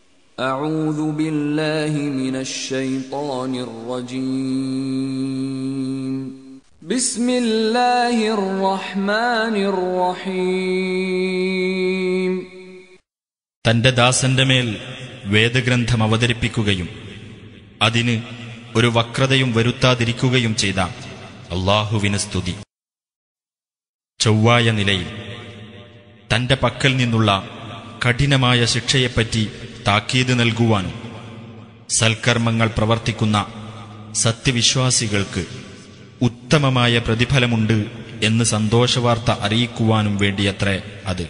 أعوذ بالله من الشيطان الرجيم بسم الله الرحمن الرحيم തന്റെ ദാസന്റെ മേൽ വേദഗ്രന്ഥം അവതരിപ്പിക്കുകയും അതിന് ഒരു വക്രതയും വരുത്താതിരിക്കുകയും ചെയ്ത അള്ളാഹുവിന് സ്തുതി ചൊവ്വായ നിലയിൽ തന്റെ പക്കൽ നിന്നുള്ള കഠിനമായ ശിക്ഷയെപ്പറ്റി താക്കീത് നൽകുവാനും സൽക്കർമ്മങ്ങൾ പ്രവർത്തിക്കുന്ന സത്യവിശ്വാസികൾക്ക് ഉത്തമമായ പ്രതിഫലമുണ്ട് എന്ന് സന്തോഷവാർത്ത അറിയിക്കുവാനും വേണ്ടിയത്രേ അത്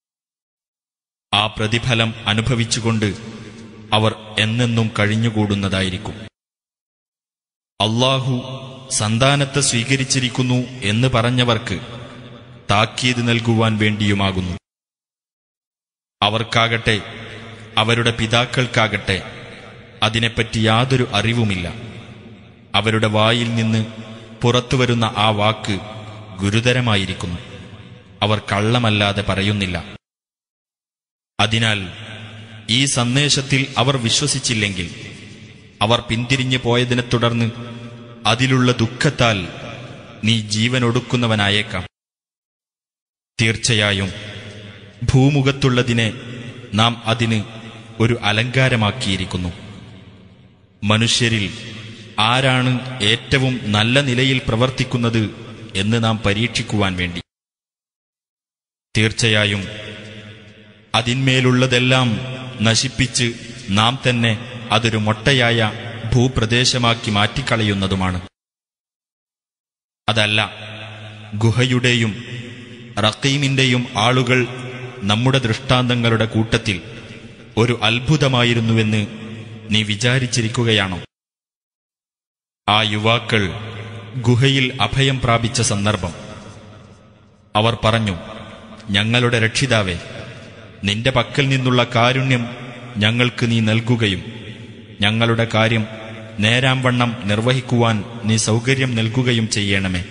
ആ പ്രതിഫലം അനുഭവിച്ചുകൊണ്ട് അവർ എന്നെന്നും കഴിഞ്ഞുകൂടുന്നതായിരിക്കും അള്ളാഹു സന്താനത്തെ സ്വീകരിച്ചിരിക്കുന്നു എന്ന് പറഞ്ഞവർക്ക് താക്കീത് നൽകുവാൻ വേണ്ടിയുമാകുന്നു അവർക്കാകട്ടെ അവരുടെ പിതാക്കൾക്കാകട്ടെ അതിനെപ്പറ്റി യാതൊരു അറിവുമില്ല അവരുടെ വായിൽ നിന്ന് പുറത്തുവരുന്ന ആ വാക്ക് ഗുരുതരമായിരിക്കുന്നു അവർ കള്ളമല്ലാതെ പറയുന്നില്ല അതിനാൽ ഈ സന്ദേശത്തിൽ അവർ വിശ്വസിച്ചില്ലെങ്കിൽ അവർ പിന്തിരിഞ്ഞു പോയതിനെ തുടർന്ന് അതിലുള്ള ദുഃഖത്താൽ നീ ജീവനൊടുക്കുന്നവനായേക്കാം തീർച്ചയായും ഭൂമുഖത്തുള്ളതിനെ നാം അതിന് ഒരു അലങ്കാരമാക്കിയിരിക്കുന്നു മനുഷ്യരിൽ ആരാണ് ഏറ്റവും നല്ല നിലയിൽ പ്രവർത്തിക്കുന്നത് എന്ന് നാം പരീക്ഷിക്കുവാൻ വേണ്ടി തീർച്ചയായും അതിന്മേലുള്ളതെല്ലാം നശിപ്പിച്ച് നാം തന്നെ അതൊരു മൊട്ടയായ ഭൂപ്രദേശമാക്കി മാറ്റിക്കളയുന്നതുമാണ് അതല്ല ഗുഹയുടെയും റക്കീമിന്റെയും ആളുകൾ നമ്മുടെ ദൃഷ്ടാന്തങ്ങളുടെ കൂട്ടത്തിൽ ഒരു അത്ഭുതമായിരുന്നുവെന്ന് നീ വിചാരിച്ചിരിക്കുകയാണോ ആ യുവാക്കൾ ഗുഹയിൽ അഭയം പ്രാപിച്ച സന്ദർഭം അവർ പറഞ്ഞു ഞങ്ങളുടെ രക്ഷിതാവേ നിന്റെ പക്കൽ നിന്നുള്ള കാരുണ്യം ഞങ്ങൾക്ക് നീ നൽകുകയും ഞങ്ങളുടെ കാര്യം നേരാംവണ്ണം നിർവഹിക്കുവാൻ നീ സൗകര്യം നൽകുകയും ചെയ്യണമേ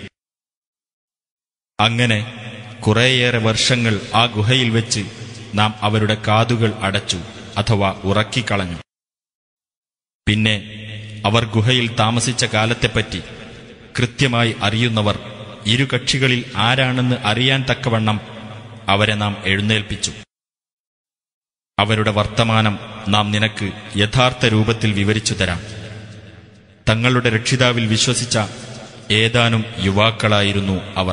അങ്ങനെ കുറേയേറെ വർഷങ്ങൾ ആ ഗുഹയിൽ വെച്ച് നാം അവരുടെ കാതുകൾ അടച്ചു അഥവാ ഉറക്കിക്കളഞ്ഞു പിന്നെ അവർ ഗുഹയിൽ താമസിച്ച കാലത്തെപ്പറ്റി കൃത്യമായി അറിയുന്നവർ ഇരു കക്ഷികളിൽ ആരാണെന്ന് അറിയാൻ തക്കവണ്ണം അവരെ നാം എഴുന്നേൽപ്പിച്ചു അവരുടെ വർത്തമാനം നാം നിനക്ക് യഥാർത്ഥ രൂപത്തിൽ വിവരിച്ചു തരാം തങ്ങളുടെ രക്ഷിതാവിൽ വിശ്വസിച്ച ഏതാനും യുവാക്കളായിരുന്നു അവർ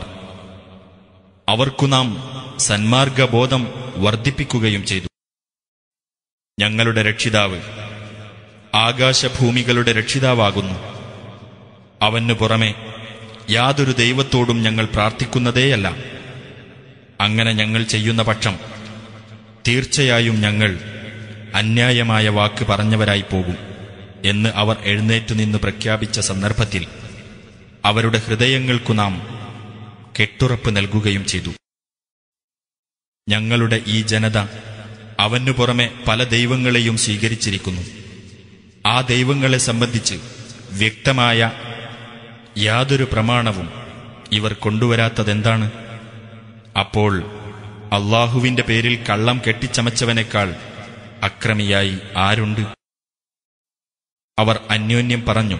അവർക്കു നാം സന്മാർഗബോധം വർദ്ധിപ്പിക്കുകയും ചെയ്തു ഞങ്ങളുടെ രക്ഷിതാവ് ആകാശഭൂമികളുടെ രക്ഷിതാവാകുന്നു അവനു പുറമെ യാതൊരു ദൈവത്തോടും ഞങ്ങൾ പ്രാർത്ഥിക്കുന്നതേയല്ല അങ്ങനെ ഞങ്ങൾ ചെയ്യുന്ന പക്ഷം തീർച്ചയായും ഞങ്ങൾ അന്യായമായ വാക്ക് പറഞ്ഞവരായി പോകും എന്ന് അവർ എഴുന്നേറ്റു നിന്ന് പ്രഖ്യാപിച്ച സന്ദർഭത്തിൽ അവരുടെ ഹൃദയങ്ങൾക്കു നാം കെട്ടുറപ്പ് നൽകുകയും ചെയ്തു ഞങ്ങളുടെ ഈ ജനത അവനു പുറമെ പല ദൈവങ്ങളെയും സ്വീകരിച്ചിരിക്കുന്നു ആ ദൈവങ്ങളെ സംബന്ധിച്ച് വ്യക്തമായ യാതൊരു പ്രമാണവും ഇവർ കൊണ്ടുവരാത്തതെന്താണ് അപ്പോൾ അള്ളാഹുവിന്റെ പേരിൽ കള്ളം കെട്ടിച്ചമച്ചവനേക്കാൾ അക്രമിയായി ആരുണ്ട് അവർ അന്യോന്യം പറഞ്ഞു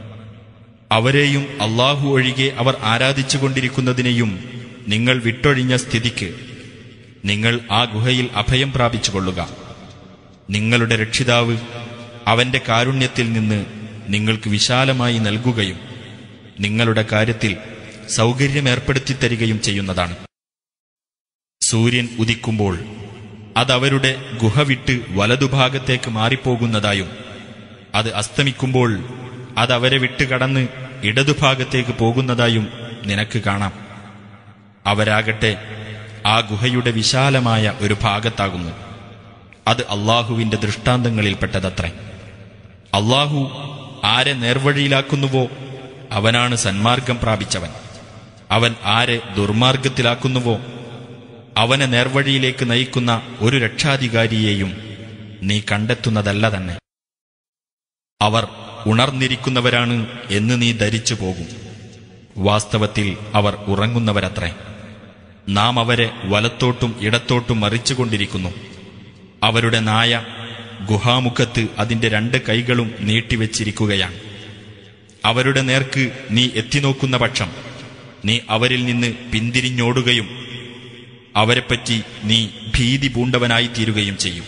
അവരെയും അള്ളാഹു ഒഴികെ അവർ ആരാധിച്ചുകൊണ്ടിരിക്കുന്നതിനെയും നിങ്ങൾ വിട്ടൊഴിഞ്ഞ സ്ഥിതിക്ക് നിങ്ങൾ ആ ഗുഹയിൽ അഭയം പ്രാപിച്ചുകൊള്ളുക നിങ്ങളുടെ രക്ഷിതാവ് അവന്റെ കാരുണ്യത്തിൽ നിന്ന് നിങ്ങൾക്ക് വിശാലമായി നൽകുകയും നിങ്ങളുടെ കാര്യത്തിൽ സൗകര്യമേർപ്പെടുത്തി തരികയും ചെയ്യുന്നതാണ് സൂര്യൻ ഉദിക്കുമ്പോൾ അതവരുടെ ഗുഹ വിട്ട് വലതുഭാഗത്തേക്ക് മാറിപ്പോകുന്നതായും അത് അസ്തമിക്കുമ്പോൾ അതവരെ വിട്ടുകടന്ന് ഇടതുഭാഗത്തേക്ക് പോകുന്നതായും നിനക്ക് കാണാം അവരാകട്ടെ ആ ഗുഹയുടെ വിശാലമായ ഒരു ഭാഗത്താകുന്നു അത് അള്ളാഹുവിന്റെ ദൃഷ്ടാന്തങ്ങളിൽപ്പെട്ടതത്രേ അള്ളാഹു ആരെ നേർവഴിയിലാക്കുന്നുവോ അവനാണ് സന്മാർഗം പ്രാപിച്ചവൻ അവൻ ആരെ ദുർമാർഗത്തിലാക്കുന്നുവോ അവനെ നേർവഴിയിലേക്ക് നയിക്കുന്ന ഒരു രക്ഷാധികാരിയെയും നീ കണ്ടെത്തുന്നതല്ല തന്നെ അവർ ഉണർന്നിരിക്കുന്നവരാണ് എന്ന് നീ ധരിച്ചു പോകും വാസ്തവത്തിൽ അവർ ഉറങ്ങുന്നവരത്രേ നാം അവരെ വലത്തോട്ടും ഇടത്തോട്ടും മറിച്ചുകൊണ്ടിരിക്കുന്നു അവരുടെ നായ ഗുഹാമുഖത്ത് അതിന്റെ രണ്ട് കൈകളും നീട്ടിവെച്ചിരിക്കുകയാണ് അവരുടെ നേർക്ക് നീ എത്തിനോക്കുന്ന പക്ഷം നീ അവരിൽ നിന്ന് പിന്തിരിഞ്ഞോടുകയും അവരെപ്പറ്റി നീ ഭീതി പൂണ്ടവനായി തീരുകയും ചെയ്യും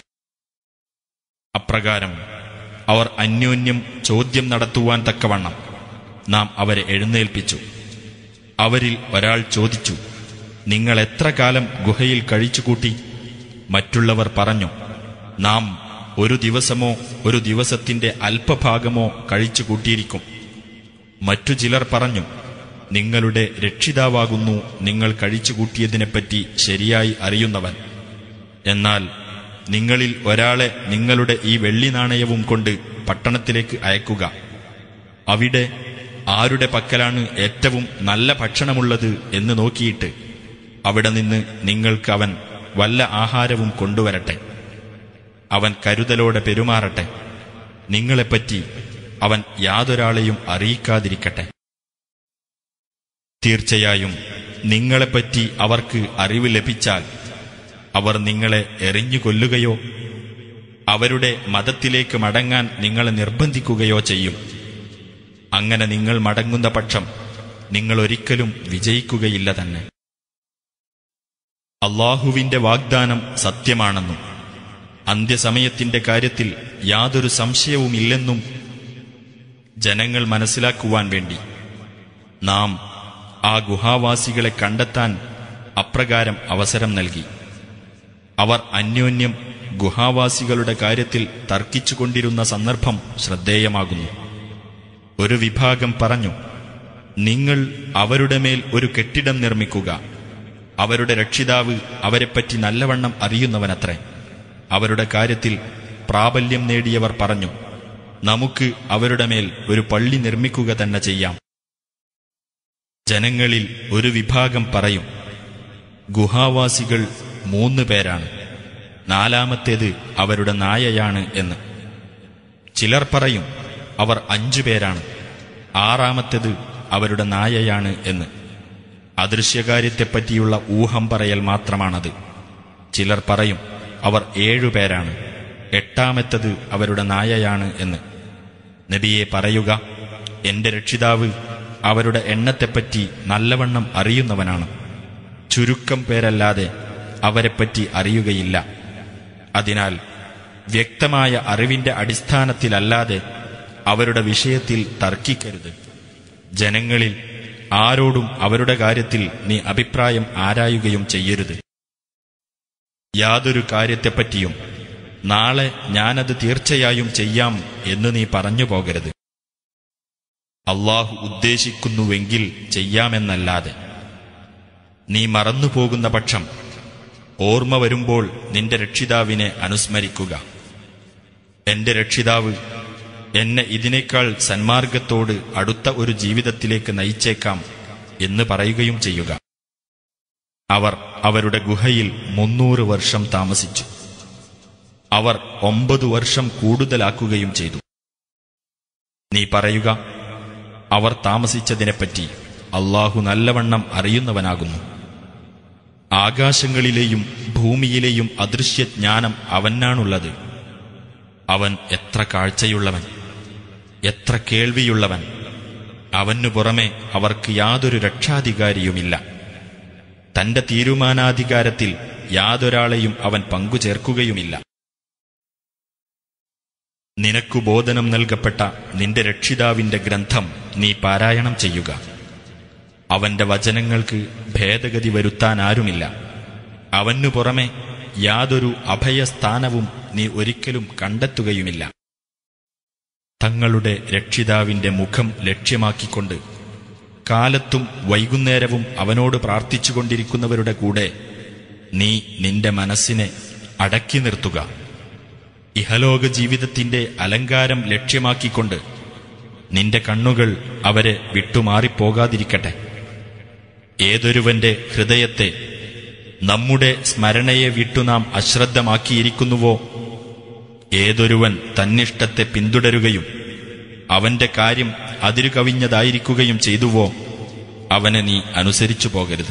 അപ്രകാരം അവർ അന്യോന്യം ചോദ്യം നടത്തുവാൻ തക്കവണ്ണം നാം അവരെ എഴുന്നേൽപ്പിച്ചു അവരിൽ ഒരാൾ ചോദിച്ചു നിങ്ങൾ എത്ര കാലം ഗുഹയിൽ കഴിച്ചുകൂട്ടി മറ്റുള്ളവർ പറഞ്ഞു നാം ഒരു ദിവസമോ ഒരു ദിവസത്തിന്റെ അല്പഭാഗമോ കഴിച്ചുകൂട്ടിയിരിക്കും മറ്റു ചിലർ പറഞ്ഞു നിങ്ങളുടെ രക്ഷിതാവാകുന്നു നിങ്ങൾ കഴിച്ചുകൂട്ടിയതിനെപ്പറ്റി ശരിയായി അറിയുന്നവൻ എന്നാൽ നിങ്ങളിൽ ഒരാളെ നിങ്ങളുടെ ഈ വെള്ളി നാണയവും കൊണ്ട് പട്ടണത്തിലേക്ക് അയക്കുക അവിടെ ആരുടെ പക്കലാണ് ഏറ്റവും നല്ല ഭക്ഷണമുള്ളത് എന്ന് നോക്കിയിട്ട് അവിടെ നിന്ന് നിങ്ങൾക്ക് അവൻ വല്ല ആഹാരവും കൊണ്ടുവരട്ടെ അവൻ കരുതലോടെ പെരുമാറട്ടെ നിങ്ങളെപ്പറ്റി അവൻ യാതൊരാളെയും അറിയിക്കാതിരിക്കട്ടെ തീർച്ചയായും നിങ്ങളെപ്പറ്റി അവർക്ക് അറിവ് ലഭിച്ചാൽ അവർ നിങ്ങളെ എറിഞ്ഞു കൊല്ലുകയോ അവരുടെ മതത്തിലേക്ക് മടങ്ങാൻ നിങ്ങളെ നിർബന്ധിക്കുകയോ ചെയ്യും അങ്ങനെ നിങ്ങൾ മടങ്ങുന്ന പക്ഷം നിങ്ങൾ ഒരിക്കലും വിജയിക്കുകയില്ല തന്നെ അള്ളാഹുവിന്റെ വാഗ്ദാനം സത്യമാണെന്നും അന്ത്യസമയത്തിന്റെ കാര്യത്തിൽ യാതൊരു സംശയവുമില്ലെന്നും ജനങ്ങൾ മനസ്സിലാക്കുവാൻ വേണ്ടി നാം ആ ഗുഹാവാസികളെ കണ്ടെത്താൻ അപ്രകാരം അവസരം നൽകി അവർ അന്യോന്യം ഗുഹാവാസികളുടെ കാര്യത്തിൽ തർക്കിച്ചുകൊണ്ടിരുന്ന സന്ദർഭം ശ്രദ്ധേയമാകുന്നു ഒരു വിഭാഗം പറഞ്ഞു നിങ്ങൾ അവരുടെ മേൽ ഒരു കെട്ടിടം നിർമ്മിക്കുക അവരുടെ രക്ഷിതാവ് അവരെപ്പറ്റി നല്ലവണ്ണം അറിയുന്നവനത്രേ അവരുടെ കാര്യത്തിൽ പ്രാബല്യം നേടിയവർ പറഞ്ഞു നമുക്ക് അവരുടെ മേൽ ഒരു പള്ളി നിർമ്മിക്കുക തന്നെ ചെയ്യാം ജനങ്ങളിൽ ഒരു വിഭാഗം പറയും ഗുഹാവാസികൾ മൂന്ന് പേരാണ് നാലാമത്തേത് അവരുടെ നായയാണ് എന്ന് ചിലർ പറയും അവർ അഞ്ചു പേരാണ് ആറാമത്തേത് അവരുടെ നായയാണ് എന്ന് അദൃശ്യകാര്യത്തെപ്പറ്റിയുള്ള ഊഹം പറയൽ മാത്രമാണത് ചിലർ പറയും അവർ ഏഴുപേരാണ് എട്ടാമത്തത് അവരുടെ നായയാണ് എന്ന് നബിയെ പറയുക എന്റെ രക്ഷിതാവ് അവരുടെ എണ്ണത്തെപ്പറ്റി നല്ലവണ്ണം അറിയുന്നവനാണ് ചുരുക്കം പേരല്ലാതെ അവരെപ്പറ്റി അറിയുകയില്ല അതിനാൽ വ്യക്തമായ അറിവിന്റെ അടിസ്ഥാനത്തിലല്ലാതെ അവരുടെ വിഷയത്തിൽ തർക്കിക്കരുത് ജനങ്ങളിൽ ആരോടും അവരുടെ കാര്യത്തിൽ നീ അഭിപ്രായം ആരായുകയും ചെയ്യരുത് യാതൊരു കാര്യത്തെപ്പറ്റിയും നാളെ ഞാനത് തീർച്ചയായും ചെയ്യാം എന്ന് നീ പറഞ്ഞു പോകരുത് അള്ളാഹു ഉദ്ദേശിക്കുന്നുവെങ്കിൽ ചെയ്യാമെന്നല്ലാതെ നീ മറന്നുപോകുന്ന പക്ഷം ഓർമ്മ വരുമ്പോൾ നിന്റെ രക്ഷിതാവിനെ അനുസ്മരിക്കുക എന്റെ രക്ഷിതാവ് എന്നെ ഇതിനേക്കാൾ സന്മാർഗത്തോട് അടുത്ത ഒരു ജീവിതത്തിലേക്ക് നയിച്ചേക്കാം എന്ന് പറയുകയും ചെയ്യുക അവർ അവരുടെ ഗുഹയിൽ മുന്നൂറ് വർഷം താമസിച്ചു അവർ ഒമ്പത് വർഷം കൂടുതലാക്കുകയും ചെയ്തു നീ പറയുക അവർ താമസിച്ചതിനെപ്പറ്റി അള്ളാഹു നല്ലവണ്ണം അറിയുന്നവനാകുന്നു ആകാശങ്ങളിലെയും ഭൂമിയിലെയും അദൃശ്യജ്ഞാനം അവനാണുള്ളത് അവൻ എത്ര കാഴ്ചയുള്ളവൻ എത്ര കേൾവിയുള്ളവൻ അവനു പുറമെ അവർക്ക് യാതൊരു രക്ഷാധികാരിയുമില്ല തന്റെ തീരുമാനാധികാരത്തിൽ യാതൊരാളെയും അവൻ പങ്കുചേർക്കുകയുമില്ല നിനക്കു ബോധനം നൽകപ്പെട്ട നിന്റെ രക്ഷിതാവിന്റെ ഗ്രന്ഥം നീ പാരായണം ചെയ്യുക അവന്റെ വചനങ്ങൾക്ക് ഭേദഗതി വരുത്താനാരുമില്ല അവനു പുറമെ യാതൊരു അഭയസ്ഥാനവും നീ ഒരിക്കലും കണ്ടെത്തുകയുമില്ല തങ്ങളുടെ രക്ഷിതാവിന്റെ മുഖം ലക്ഷ്യമാക്കിക്കൊണ്ട് കാലത്തും വൈകുന്നേരവും അവനോട് പ്രാർത്ഥിച്ചുകൊണ്ടിരിക്കുന്നവരുടെ കൂടെ നീ നിന്റെ മനസ്സിനെ അടക്കി നിർത്തുക ഇഹലോക ജീവിതത്തിന്റെ അലങ്കാരം ലക്ഷ്യമാക്കിക്കൊണ്ട് നിന്റെ കണ്ണുകൾ അവരെ വിട്ടുമാറിപ്പോകാതിരിക്കട്ടെ ഏതൊരുവന്റെ ഹൃദയത്തെ നമ്മുടെ സ്മരണയെ വിട്ടു നാം അശ്രദ്ധമാക്കിയിരിക്കുന്നുവോ ഏതൊരുവൻ തന്നിഷ്ടത്തെ പിന്തുടരുകയും അവന്റെ കാര്യം അതിരുകവിഞ്ഞതായിരിക്കുകയും ചെയ്തുവോ അവനെ നീ അനുസരിച്ചു പോകരുത്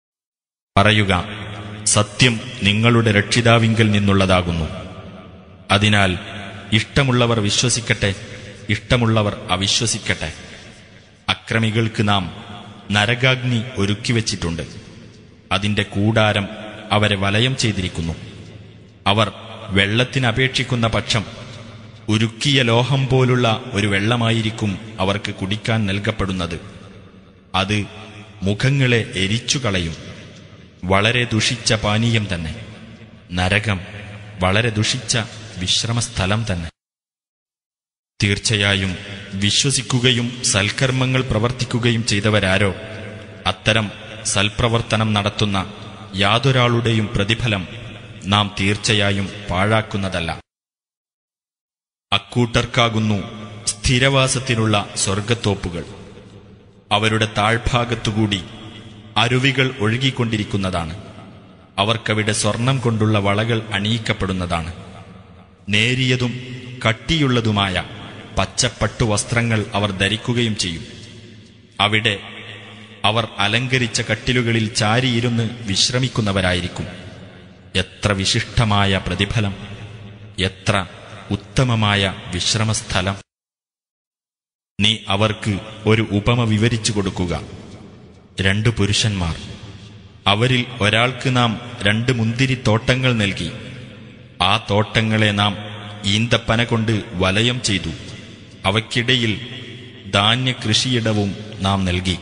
പറയുക സത്യം നിങ്ങളുടെ രക്ഷിതാവിങ്കൽ നിന്നുള്ളതാകുന്നു അതിനാൽ ഇഷ്ടമുള്ളവർ വിശ്വസിക്കട്ടെ ഇഷ്ടമുള്ളവർ അവിശ്വസിക്കട്ടെ അക്രമികൾക്ക് നാം നരകാഗ്നി ഒരുക്കിവച്ചിട്ടുണ്ട് അതിന്റെ കൂടാരം അവരെ വലയം ചെയ്തിരിക്കുന്നു അവർ വെള്ളത്തിനപേക്ഷിക്കുന്ന പക്ഷം ഉരുക്കിയ ലോഹം പോലുള്ള ഒരു വെള്ളമായിരിക്കും അവർക്ക് കുടിക്കാൻ നൽകപ്പെടുന്നത് അത് മുഖങ്ങളെ എരിച്ചുകളയും വളരെ ദുഷിച്ച പാനീയം തന്നെ നരകം വളരെ ദുഷിച്ച വിശ്രമസ്ഥലം തന്നെ തീർച്ചയായും വിശ്വസിക്കുകയും സൽക്കർമ്മങ്ങൾ പ്രവർത്തിക്കുകയും ചെയ്തവരാരോ അത്തരം സൽപ്രവർത്തനം നടത്തുന്ന യാതൊരാളുടെയും പ്രതിഫലം നാം തീർച്ചയായും പാഴാക്കുന്നതല്ല അക്കൂട്ടർക്കാകുന്നു സ്ഥിരവാസത്തിനുള്ള സ്വർഗത്തോപ്പുകൾ അവരുടെ താഴ്ഭാഗത്തുകൂടി അരുവികൾ ഒഴുകിക്കൊണ്ടിരിക്കുന്നതാണ് അവർക്കവിടെ സ്വർണം കൊണ്ടുള്ള വളകൾ അണിയിക്കപ്പെടുന്നതാണ് നേരിയതും കട്ടിയുള്ളതുമായ പച്ചപ്പട്ടു വസ്ത്രങ്ങൾ അവർ ധരിക്കുകയും ചെയ്യും അവിടെ അവർ അലങ്കരിച്ച കട്ടിലുകളിൽ ചാരിയിരുന്ന് വിശ്രമിക്കുന്നവരായിരിക്കും എത്ര വിശിഷ്ടമായ പ്രതിഫലം എത്ര ഉത്തമമായ വിശ്രമസ്ഥലം നീ അവർക്ക് ഒരു ഉപമ വിവരിച്ചു കൊടുക്കുക രണ്ടു പുരുഷന്മാർ അവരിൽ ഒരാൾക്ക് നാം രണ്ട് മുന്തിരിത്തോട്ടങ്ങൾ നൽകി ആ തോട്ടങ്ങളെ നാം ഈന്തപ്പന കൊണ്ട് വലയം ചെയ്തു അവയ്ക്കിടയിൽ ധാന്യകൃഷിയിടവും നാം നൽകി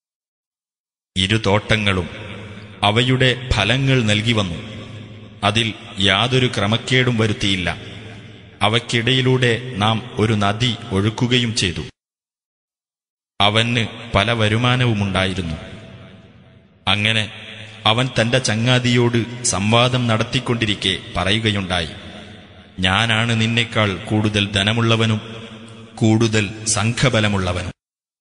ഇരു തോട്ടങ്ങളും അവയുടെ ഫലങ്ങൾ നൽകി വന്നു അതിൽ യാതൊരു ക്രമക്കേടും വരുത്തിയില്ല അവയ്ക്കിടയിലൂടെ നാം ഒരു നദി ഒഴുക്കുകയും ചെയ്തു അവന് പല വരുമാനവുമുണ്ടായിരുന്നു അങ്ങനെ അവൻ തന്റെ ചങ്ങാതിയോട് സംവാദം നടത്തിക്കൊണ്ടിരിക്കെ പറയുകയുണ്ടായി ഞാനാണ് നിന്നേക്കാൾ കൂടുതൽ ധനമുള്ളവനും കൂടുതൽ സംഘബലമുള്ളവനും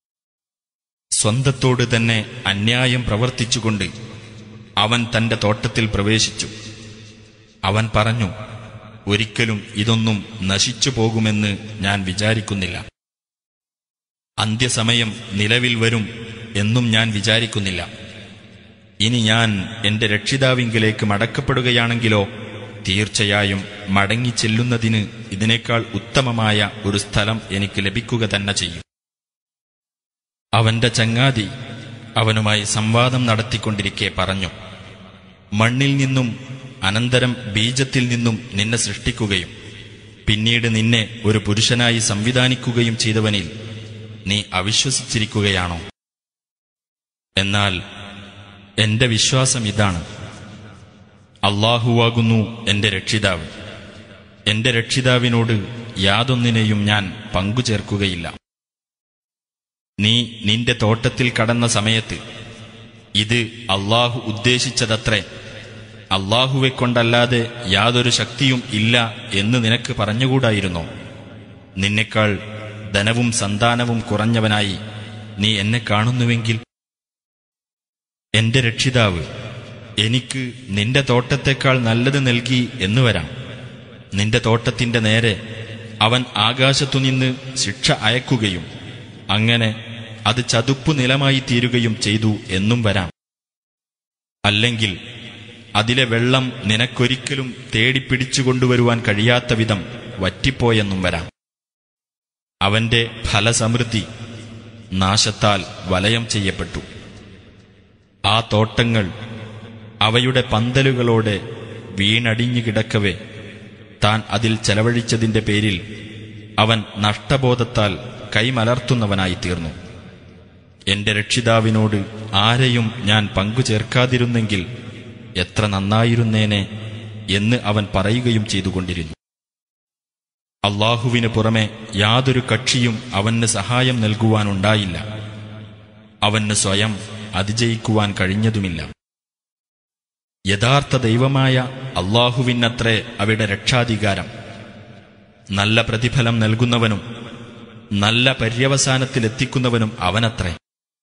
സ്വന്തത്തോട് തന്നെ അന്യായം പ്രവർത്തിച്ചുകൊണ്ട് അവൻ തന്റെ തോട്ടത്തിൽ പ്രവേശിച്ചു അവൻ പറഞ്ഞു ഒരിക്കലും ഇതൊന്നും നശിച്ചു പോകുമെന്ന് ഞാൻ വിചാരിക്കുന്നില്ല അന്ത്യസമയം നിലവിൽ വരും എന്നും ഞാൻ വിചാരിക്കുന്നില്ല ഇനി ഞാൻ എന്റെ രക്ഷിതാവിങ്കിലേക്ക് മടക്കപ്പെടുകയാണെങ്കിലോ തീർച്ചയായും മടങ്ങിച്ചെല്ലുന്നതിന് ഇതിനേക്കാൾ ഉത്തമമായ ഒരു സ്ഥലം എനിക്ക് ലഭിക്കുക തന്നെ ചെയ്യും അവന്റെ ചങ്ങാതി അവനുമായി സംവാദം നടത്തിക്കൊണ്ടിരിക്കെ പറഞ്ഞു മണ്ണിൽ നിന്നും അനന്തരം ബീജത്തിൽ നിന്നും നിന്നെ സൃഷ്ടിക്കുകയും പിന്നീട് നിന്നെ ഒരു പുരുഷനായി സംവിധാനിക്കുകയും ചെയ്തവനിൽ നീ അവിശ്വസിച്ചിരിക്കുകയാണോ എന്നാൽ എന്റെ വിശ്വാസം ഇതാണ് അള്ളാഹുവാകുന്നു എന്റെ രക്ഷിതാവ് എന്റെ രക്ഷിതാവിനോട് യാതൊന്നിനെയും ഞാൻ പങ്കുചേർക്കുകയില്ല നീ നിന്റെ തോട്ടത്തിൽ കടന്ന സമയത്ത് ഇത് അള്ളാഹു ഉദ്ദേശിച്ചതത്രേ അള്ളാഹുവെ കൊണ്ടല്ലാതെ യാതൊരു ശക്തിയും ഇല്ല എന്ന് നിനക്ക് പറഞ്ഞുകൂടായിരുന്നോ നിന്നെക്കാൾ ധനവും സന്താനവും കുറഞ്ഞവനായി നീ എന്നെ കാണുന്നുവെങ്കിൽ എന്റെ രക്ഷിതാവ് എനിക്ക് നിന്റെ തോട്ടത്തെക്കാൾ നല്ലത് നൽകി എന്ന് വരാം നിന്റെ തോട്ടത്തിന്റെ നേരെ അവൻ ആകാശത്തുനിന്ന് ശിക്ഷ അയക്കുകയും അങ്ങനെ അത് ചതുപ്പു നിലമായി തീരുകയും ചെയ്തു എന്നും വരാം അല്ലെങ്കിൽ അതിലെ വെള്ളം നിനക്കൊരിക്കലും തേടിപ്പിടിച്ചുകൊണ്ടുവരുവാൻ കഴിയാത്ത വിധം വറ്റിപ്പോയെന്നും വരാം അവന്റെ ഫലസമൃദ്ധി നാശത്താൽ വലയം ചെയ്യപ്പെട്ടു ആ തോട്ടങ്ങൾ അവയുടെ പന്തലുകളോടെ വീണടിഞ്ഞു കിടക്കവേ താൻ അതിൽ ചെലവഴിച്ചതിന്റെ പേരിൽ അവൻ നഷ്ടബോധത്താൽ കൈമലർത്തുന്നവനായി തീർന്നു എന്റെ രക്ഷിതാവിനോട് ആരെയും ഞാൻ പങ്കുചേർക്കാതിരുന്നെങ്കിൽ എത്ര നന്നായിരുന്നേനെ എന്ന് അവൻ പറയുകയും ചെയ്തുകൊണ്ടിരുന്നു അള്ളാഹുവിന് പുറമെ യാതൊരു കക്ഷിയും അവന് സഹായം നൽകുവാനുണ്ടായില്ല അവന് സ്വയം അതിജയിക്കുവാൻ കഴിഞ്ഞതുമില്ല യഥാർത്ഥ ദൈവമായ അള്ളാഹുവിനത്രേ അവിടെ രക്ഷാധികാരം നല്ല പ്രതിഫലം നൽകുന്നവനും നല്ല പര്യവസാനത്തിലെത്തിക്കുന്നവനും അവനത്രേ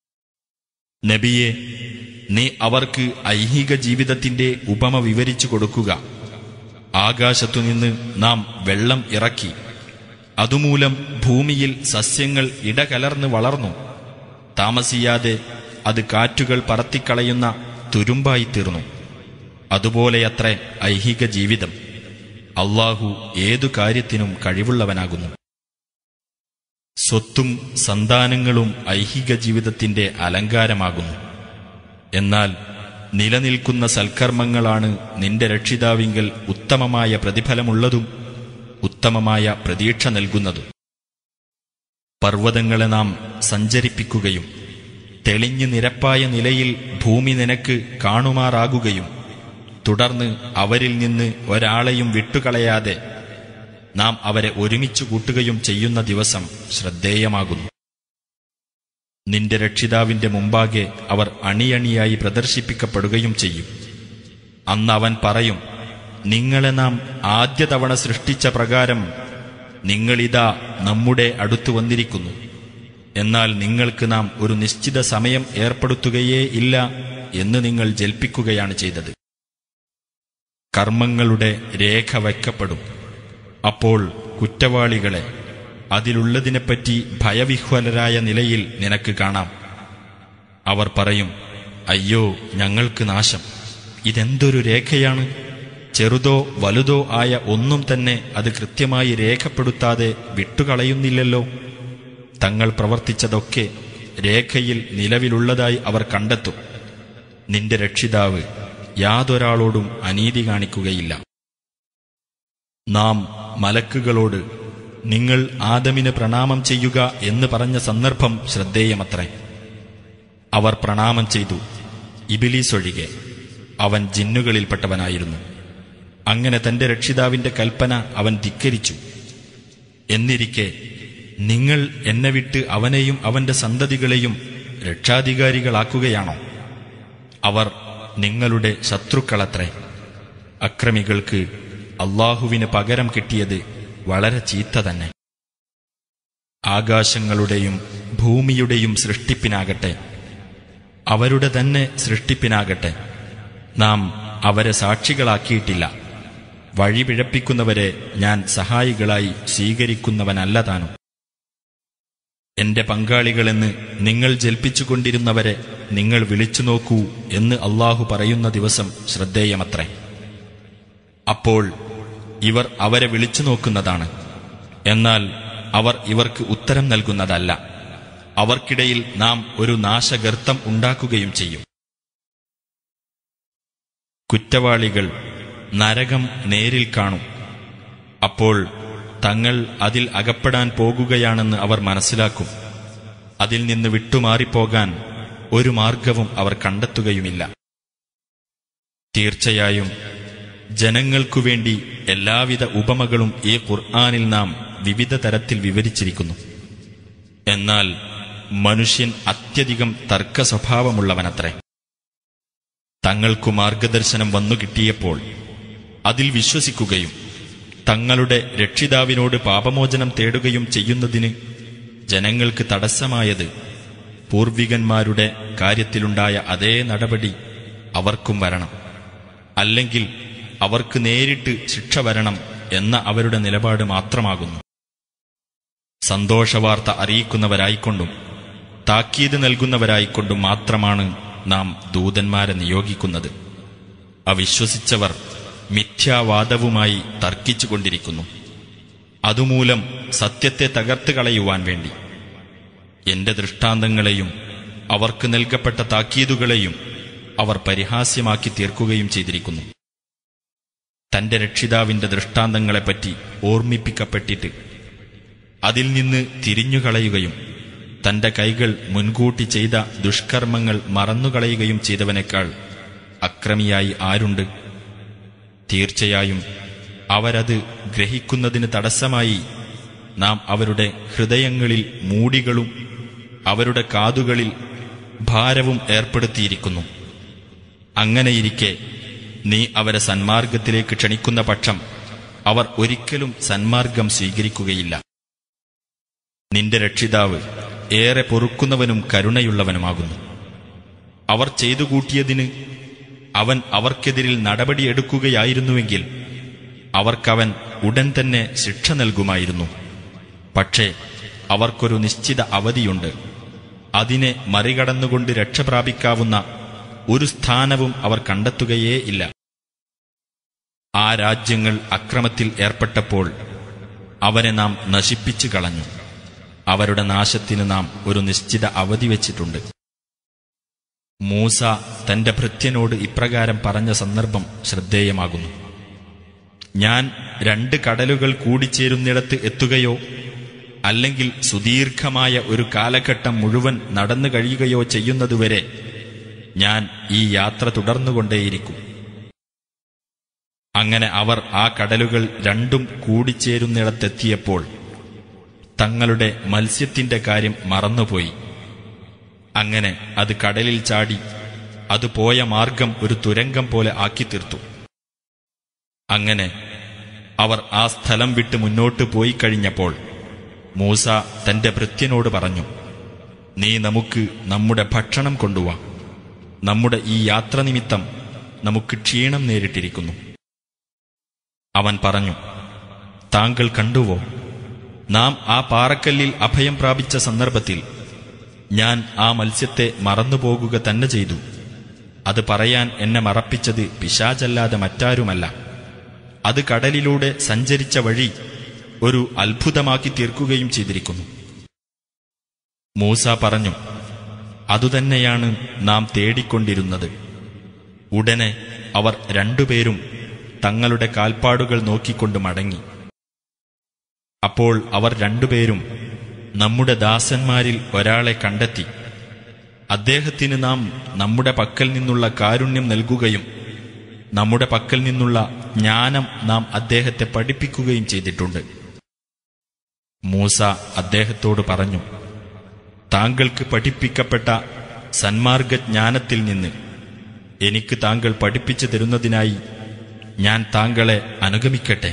നബിയെ നീ അവർക്ക് ഐഹിക ജീവിതത്തിന്റെ ഉപമ വിവരിച്ചു കൊടുക്കുക ആകാശത്തുനിന്ന് നാം വെള്ളം ഇറക്കി അതുമൂലം ഭൂമിയിൽ സസ്യങ്ങൾ ഇടകലർന്ന് വളർന്നു താമസിയാതെ അത് കാറ്റുകൾ പറത്തിക്കളയുന്ന തുരുമ്പായി തീർന്നു അതുപോലെയത്രേ ഐഹിക ജീവിതം അള്ളാഹു ഏതു കാര്യത്തിനും കഴിവുള്ളവനാകുന്നു സ്വത്തും സന്താനങ്ങളും ഐഹിക ജീവിതത്തിന്റെ അലങ്കാരമാകുന്നു എന്നാൽ നിലനിൽക്കുന്ന സൽക്കർമ്മങ്ങളാണ് നിന്റെ രക്ഷിതാവിങ്കൽ ഉത്തമമായ പ്രതിഫലമുള്ളതും ഉത്തമമായ പ്രതീക്ഷ നൽകുന്നതും പർവ്വതങ്ങളെ നാം സഞ്ചരിപ്പിക്കുകയും തെളിഞ്ഞു നിരപ്പായ നിലയിൽ ഭൂമി നിനക്ക് കാണുമാറാകുകയും തുടർന്ന് അവരിൽ നിന്ന് ഒരാളെയും വിട്ടുകളയാതെ നാം അവരെ ഒരുമിച്ചു കൂട്ടുകയും ചെയ്യുന്ന ദിവസം ശ്രദ്ധേയമാകുന്നു നിന്റെ രക്ഷിതാവിന്റെ മുമ്പാകെ അവർ അണിയണിയായി പ്രദർശിപ്പിക്കപ്പെടുകയും ചെയ്യും അന്ന് അവൻ പറയും നിങ്ങളെ നാം ആദ്യ തവണ സൃഷ്ടിച്ച പ്രകാരം നിങ്ങളിതാ നമ്മുടെ അടുത്തു വന്നിരിക്കുന്നു എന്നാൽ നിങ്ങൾക്ക് നാം ഒരു നിശ്ചിത സമയം ഏർപ്പെടുത്തുകയേ ഇല്ല എന്ന് നിങ്ങൾ ജൽപ്പിക്കുകയാണ് ചെയ്തത് കർമ്മങ്ങളുടെ രേഖ വയ്ക്കപ്പെടും അപ്പോൾ കുറ്റവാളികളെ അതിലുള്ളതിനെപ്പറ്റി ഭയവിഹ്വലരായ നിലയിൽ നിനക്ക് കാണാം അവർ പറയും അയ്യോ ഞങ്ങൾക്ക് നാശം ഇതെന്തൊരു രേഖയാണ് ചെറുതോ വലുതോ ആയ ഒന്നും തന്നെ അത് കൃത്യമായി രേഖപ്പെടുത്താതെ വിട്ടുകളയുന്നില്ലല്ലോ തങ്ങൾ പ്രവർത്തിച്ചതൊക്കെ രേഖയിൽ നിലവിലുള്ളതായി അവർ കണ്ടെത്തും നിന്റെ രക്ഷിതാവ് യാതൊരാളോടും അനീതി കാണിക്കുകയില്ല നാം മലക്കുകളോട് നിങ്ങൾ ആദമിന് പ്രണാമം ചെയ്യുക എന്ന് പറഞ്ഞ സന്ദർഭം ശ്രദ്ധേയമത്രേ അവർ പ്രണാമം ചെയ്തു ഇബിലീസ് ഒഴികെ അവൻ ജിന്നുകളിൽപ്പെട്ടവനായിരുന്നു അങ്ങനെ തന്റെ രക്ഷിതാവിന്റെ കൽപ്പന അവൻ ധിക്കരിച്ചു എന്നിരിക്കെ നിങ്ങൾ എന്നെ വിട്ട് അവനെയും അവന്റെ സന്തതികളെയും രക്ഷാധികാരികളാക്കുകയാണോ അവർ നിങ്ങളുടെ ശത്രുക്കളത്രേ അക്രമികൾക്ക് അള്ളാഹുവിന് പകരം കിട്ടിയത് വളരെ ചീത്ത തന്നെ ആകാശങ്ങളുടെയും ഭൂമിയുടെയും സൃഷ്ടിപ്പിനാകട്ടെ അവരുടെ തന്നെ സൃഷ്ടിപ്പിനാകട്ടെ നാം അവരെ സാക്ഷികളാക്കിയിട്ടില്ല വഴിപിഴപ്പിക്കുന്നവരെ ഞാൻ സഹായികളായി സ്വീകരിക്കുന്നവനല്ല താനും എന്റെ പങ്കാളികളെന്ന് നിങ്ങൾ ജൽപ്പിച്ചുകൊണ്ടിരുന്നവരെ നിങ്ങൾ വിളിച്ചു നോക്കൂ എന്ന് അള്ളാഹു പറയുന്ന ദിവസം ശ്രദ്ധേയമത്രേ അപ്പോൾ ഇവർ അവരെ വിളിച്ചു നോക്കുന്നതാണ് എന്നാൽ അവർ ഇവർക്ക് ഉത്തരം നൽകുന്നതല്ല അവർക്കിടയിൽ നാം ഒരു നാശഗർത്തം ഉണ്ടാക്കുകയും ചെയ്യും കുറ്റവാളികൾ നരകം നേരിൽ കാണും അപ്പോൾ തങ്ങൾ അതിൽ അകപ്പെടാൻ പോകുകയാണെന്ന് അവർ മനസ്സിലാക്കും അതിൽ നിന്ന് വിട്ടുമാറിപ്പോകാൻ ഒരു മാർഗവും അവർ കണ്ടെത്തുകയുമില്ല തീർച്ചയായും ജനങ്ങൾക്കുവേണ്ടി എല്ലാവിധ ഉപമകളും ഈ ഖുർആാനിൽ നാം വിവിധ തരത്തിൽ വിവരിച്ചിരിക്കുന്നു എന്നാൽ മനുഷ്യൻ അത്യധികം തർക്ക സ്വഭാവമുള്ളവനത്രേ തങ്ങൾക്കു മാർഗദർശനം വന്നു കിട്ടിയപ്പോൾ അതിൽ വിശ്വസിക്കുകയും തങ്ങളുടെ രക്ഷിതാവിനോട് പാപമോചനം തേടുകയും ചെയ്യുന്നതിന് ജനങ്ങൾക്ക് തടസ്സമായത് പൂർവികന്മാരുടെ കാര്യത്തിലുണ്ടായ അതേ നടപടി അവർക്കും വരണം അല്ലെങ്കിൽ അവർക്ക് നേരിട്ട് ശിക്ഷ വരണം എന്ന അവരുടെ നിലപാട് മാത്രമാകുന്നു സന്തോഷവാർത്ത അറിയിക്കുന്നവരായിക്കൊണ്ടും താക്കീത് നൽകുന്നവരായിക്കൊണ്ടും മാത്രമാണ് നാം ദൂതന്മാരെ നിയോഗിക്കുന്നത് അവിശ്വസിച്ചവർ മിഥ്യാവാദവുമായി തർക്കിച്ചുകൊണ്ടിരിക്കുന്നു അതുമൂലം സത്യത്തെ തകർത്ത് കളയുവാൻ വേണ്ടി എന്റെ ദൃഷ്ടാന്തങ്ങളെയും അവർക്ക് നൽകപ്പെട്ട താക്കീതുകളെയും അവർ പരിഹാസ്യമാക്കി തീർക്കുകയും ചെയ്തിരിക്കുന്നു തന്റെ രക്ഷിതാവിന്റെ ദൃഷ്ടാന്തങ്ങളെപ്പറ്റി ഓർമ്മിപ്പിക്കപ്പെട്ടിട്ട് അതിൽ നിന്ന് തിരിഞ്ഞുകളയുകയും തന്റെ കൈകൾ മുൻകൂട്ടി ചെയ്ത ദുഷ്കർമ്മങ്ങൾ മറന്നുകളയുകയും ചെയ്തവനേക്കാൾ അക്രമിയായി ആരുണ്ട് തീർച്ചയായും അവരത് ഗ്രഹിക്കുന്നതിന് തടസ്സമായി നാം അവരുടെ ഹൃദയങ്ങളിൽ മൂടികളും അവരുടെ കാതുകളിൽ ഭാരവും ഏർപ്പെടുത്തിയിരിക്കുന്നു അങ്ങനെയിരിക്കെ നീ അവരെ സന്മാർഗത്തിലേക്ക് ക്ഷണിക്കുന്ന പക്ഷം അവർ ഒരിക്കലും സന്മാർഗം സ്വീകരിക്കുകയില്ല നിന്റെ രക്ഷിതാവ് ഏറെ പൊറുക്കുന്നവനും കരുണയുള്ളവനുമാകുന്നു അവർ ചെയ്തു കൂട്ടിയതിന് അവൻ അവർക്കെതിരിൽ നടപടിയെടുക്കുകയായിരുന്നുവെങ്കിൽ അവർക്കവൻ ഉടൻ തന്നെ ശിക്ഷ നൽകുമായിരുന്നു പക്ഷേ അവർക്കൊരു നിശ്ചിത അവധിയുണ്ട് അതിനെ മറികടന്നുകൊണ്ട് രക്ഷപ്രാപിക്കാവുന്ന ഒരു സ്ഥാനവും അവർ കണ്ടെത്തുകയേ ഇല്ല ആ രാജ്യങ്ങൾ അക്രമത്തിൽ ഏർപ്പെട്ടപ്പോൾ അവരെ നാം നശിപ്പിച്ചു കളഞ്ഞു അവരുടെ നാശത്തിന് നാം ഒരു നിശ്ചിത അവധി വച്ചിട്ടുണ്ട് മൂസ തന്റെ ഭൃത്യനോട് ഇപ്രകാരം പറഞ്ഞ സന്ദർഭം ശ്രദ്ധേയമാകുന്നു ഞാൻ രണ്ട് കടലുകൾ കൂടിച്ചേരുന്നിടത്ത് എത്തുകയോ അല്ലെങ്കിൽ സുദീർഘമായ ഒരു കാലഘട്ടം മുഴുവൻ നടന്നു കഴിയുകയോ ചെയ്യുന്നതുവരെ ഞാൻ ഈ യാത്ര തുടർന്നുകൊണ്ടേയിരിക്കും അങ്ങനെ അവർ ആ കടലുകൾ രണ്ടും കൂടിച്ചേരുന്നിടത്തെത്തിയപ്പോൾ തങ്ങളുടെ മത്സ്യത്തിന്റെ കാര്യം മറന്നുപോയി അങ്ങനെ അത് കടലിൽ ചാടി അത് പോയ മാർഗം ഒരു തുരങ്കം പോലെ ആക്കി തീർത്തു അങ്ങനെ അവർ ആ സ്ഥലം വിട്ട് മുന്നോട്ട് പോയി കഴിഞ്ഞപ്പോൾ മൂസ തന്റെ ഭൃത്യനോട് പറഞ്ഞു നീ നമുക്ക് നമ്മുടെ ഭക്ഷണം കൊണ്ടുവാ നമ്മുടെ ഈ യാത്ര നിമിത്തം നമുക്ക് ക്ഷീണം നേരിട്ടിരിക്കുന്നു അവൻ പറഞ്ഞു താങ്കൾ കണ്ടുവോ നാം ആ പാറക്കല്ലിൽ അഭയം പ്രാപിച്ച സന്ദർഭത്തിൽ ഞാൻ ആ മത്സ്യത്തെ മറന്നുപോകുക തന്നെ ചെയ്തു അത് പറയാൻ എന്നെ മറപ്പിച്ചത് പിശാചല്ലാതെ മറ്റാരുമല്ല അത് കടലിലൂടെ സഞ്ചരിച്ച വഴി ഒരു അത്ഭുതമാക്കി തീർക്കുകയും ചെയ്തിരിക്കുന്നു മൂസ പറഞ്ഞു അതുതന്നെയാണ് നാം തേടിക്കൊണ്ടിരുന്നത് ഉടനെ അവർ രണ്ടുപേരും തങ്ങളുടെ കാൽപ്പാടുകൾ നോക്കിക്കൊണ്ട് മടങ്ങി അപ്പോൾ അവർ രണ്ടുപേരും നമ്മുടെ ദാസന്മാരിൽ ഒരാളെ കണ്ടെത്തി അദ്ദേഹത്തിന് നാം നമ്മുടെ പക്കൽ നിന്നുള്ള കാരുണ്യം നൽകുകയും നമ്മുടെ പക്കൽ നിന്നുള്ള ജ്ഞാനം നാം അദ്ദേഹത്തെ പഠിപ്പിക്കുകയും ചെയ്തിട്ടുണ്ട് മൂസ അദ്ദേഹത്തോട് പറഞ്ഞു താങ്കൾക്ക് പഠിപ്പിക്കപ്പെട്ട സന്മാർഗജ്ഞാനത്തിൽ നിന്ന് എനിക്ക് താങ്കൾ പഠിപ്പിച്ചു തരുന്നതിനായി ഞാൻ താങ്കളെ അനുഗമിക്കട്ടെ